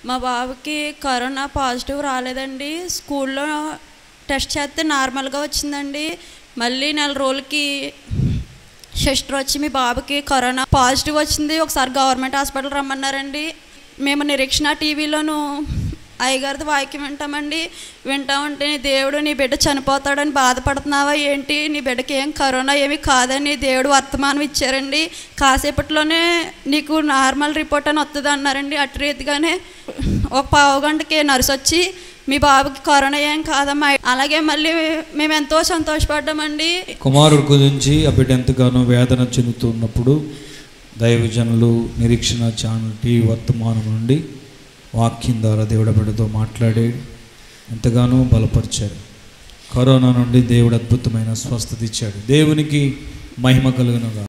మా బాబుకి corona positive రాలేదండి స్కూల్లో టెస్ట్ చేస్తే నార్మల్గా వచ్చిందండి మళ్ళీ నెల రోజులకి సిస్టర్ వచ్చి మీ బాబుకి కరోనా పాజిటివ్ వచ్చింది ఒకసారి గవర్నమెంట్ హాస్పిటల్ రమ్మన్నారండి మేము నిరీక్షణ టీవీలోను అయ్యగారిది వాక్యం వింటామండి వింటా ఉంటే నీ దేవుడు నీ బిడ్డ చనిపోతాడని బాధపడుతున్నావా ఏంటి నీ బిడ్డకి ఏం కరోనా ఏమీ కాదని దేవుడు వర్తమానం ఇచ్చారండి కాసేపట్లోనే నీకు నార్మల్ రిపోర్ట్ అని వస్తుంది అన్నారండి అటు రీతిగానే ఒక పావు గంటకి నర్సు వచ్చి మీ బాబుకి కరోనా ఏం కాదమ్మా అలాగే మళ్ళీ మేము ఎంతో సంతోషపడ్డామండి కుమారుడు గురించి ఆ బిడ్డ ఎంతగానో వేదన చెందుతున్నప్పుడు దైవజనులు నిరీక్షణ ఛానల్ టీవీ వర్తమానం నుండి వాక్యం ద్వారా దేవుడు ఆ బిడ్డతో మాట్లాడి ఎంతగానో బలపరిచారు కరోనా నుండి దేవుడు అద్భుతమైన స్వస్థత ఇచ్చాడు దేవునికి మహిమ కలుగునుగా